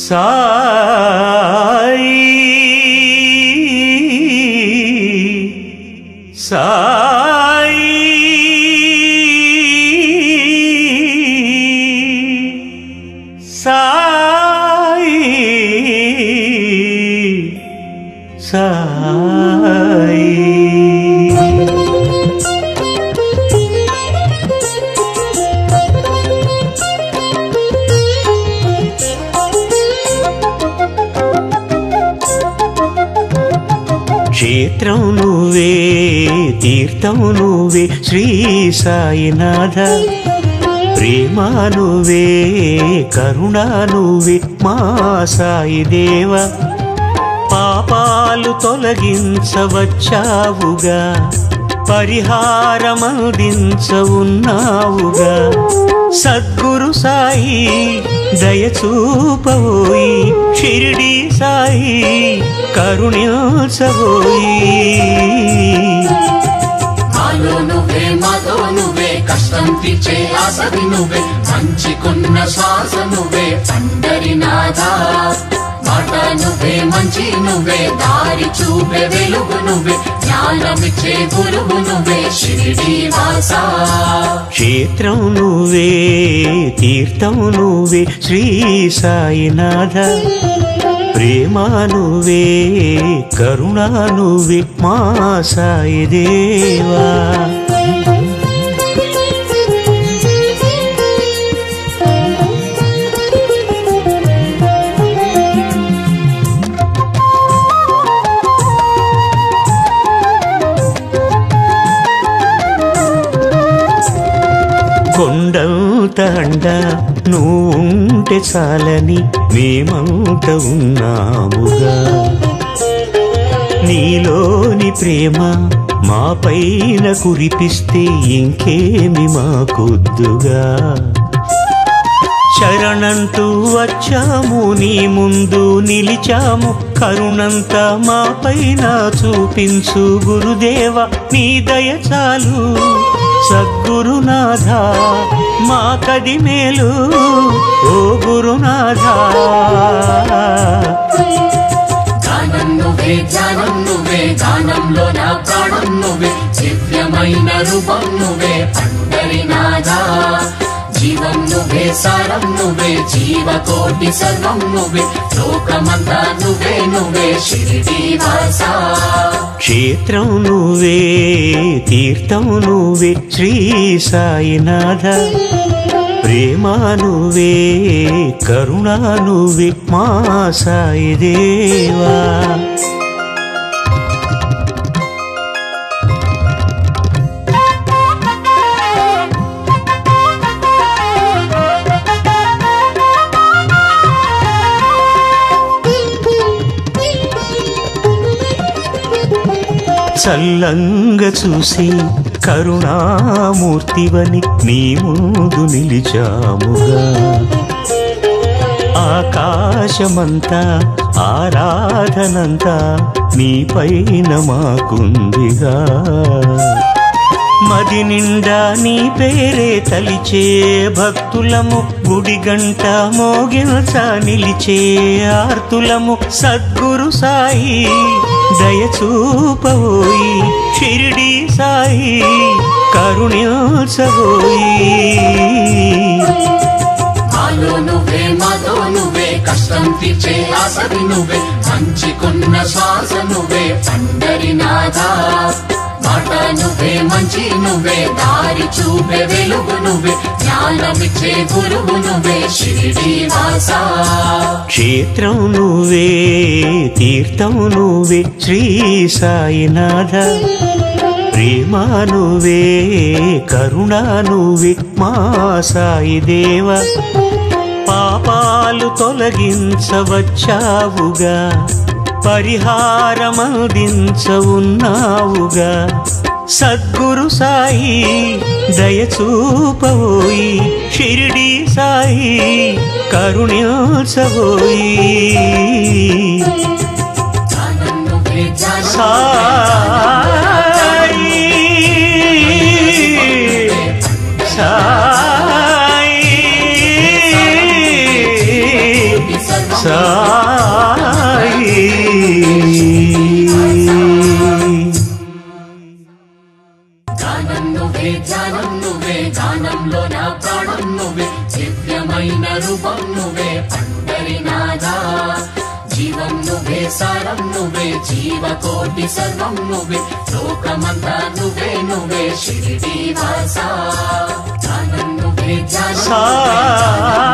సాయి సాయి సాయి సాయి క్షేత్రం నువ్వే తీర్థం నువ్వే శ్రీ సాయినాథ ప్రేమ నువ్వే కరుణ నువ్వే మా సాయి దేవ పాపాలు తొలగించవచ్చావుగా పరిహారమందించవున్నావుగా సద్గురు సాయి దయచూపవోయి షిరిడి సాయి కరుణించబోయి మాలో నువ్వే మాతో నువ్వే కష్టం తీర్చే ఆసవి నువ్వే మంచికున్న శ్వాస నువ్వే పండరి నాథా మాట నువ్వే మంచి నువ్వే దారి చూపే వెలుగు నువ్వే జ్ఞానమిచ్చే గురువు నువ్వే షిరిడి వాసా క్షేత్రం నువ్వే తీర్థం నువ్వే శ్రీ సాయినాథ ప్రేమ నువ్వే కరుణ నువ్వే మా సాయి దేవా కొండంత అండ నువ్వుంటే చాలని మేమంత ఉన్నాముగా నీలోని ప్రేమ మా పైన కురిపిస్తే ఇంకేమి మాకొద్దుగా శరణంటూ వచ్చాము నీ ముందు నిలిచాము కరుణంతా మా పైన చూపించు గురుదేవ నీ దయ చాలు సద్గురునాథ మా కది మేలు ఓ గురునాథ గానం నువ్వే ధ్యానం నువ్వే గానంలో నా ప్రాణం నువ్వే దివ్యమైన రూపం నువ్వే పండరి నాథా జీవం నువ్వే సారం నువ్వే జీవకోటి సర్వం నువ్వే లోకమంతా నువ్వే నువ్వే షిరిడి వాసా క్షేత్రం నువ్వే తీర్థం నువ్వే శ్రీ సాయినాథ ప్రేమ నువ్వే కరుణ నువ్వే మా సాయి దేవా చల్లంగా చూసి కరుణామూర్తివని నీ ముందు నిలిచాముగా ఆకాశమంతా ఆరాధనంతా నీ పైన మాకుందిగా మది నిండా నీ పేరే తలిచే భక్తులము గుడి గంట మోగించ నిలిచే ఆర్తులము సద్గురు సాయి దయచూపవోయి షిరిడి సాయి కరుణించబోయి మాలో నువ్వే మాతో నువ్వే కష్టం తీర్చే ఆసవి నువ్వే మంచికున్న శ్వాస నువ్వే పండరి నాథా మాట నువ్వే మంచి నువ్వే దారి చూపే వెలుగు నువ్వే జ్ఞానమిచ్చే గురువు నువ్వే షిరిడి వాసా క్షేత్రం నువ్వే తీర్థం నువ్వే శ్రీ సాయినాథ ప్రేమ నువ్వే కరుణ నువ్వే మా సాయి దేవ పాపాలు తొలగించవచ్చావుగా పరిహారమందించవున్నావుగా సద్గురు సాయి దయచూపవోయి షిరిడి సాయి కరుణించబోయి జ్ఞానం నువ్వే జ్ఞానం సాయి సాయి నువ్వే సర్వం మన ప్రాణం నువ్వే దివ్యమైన రూపం నువ్వే పండరినాథా జీవం నువ్వే సారం నువ్వే జీవకోటి సర్వం నువ్వే లోకమంతా నువ్వే నువ్వే షిరిడి వాసా ధ్యానం నువ్వే ధ్యానం నువ్వే, ధ్యానం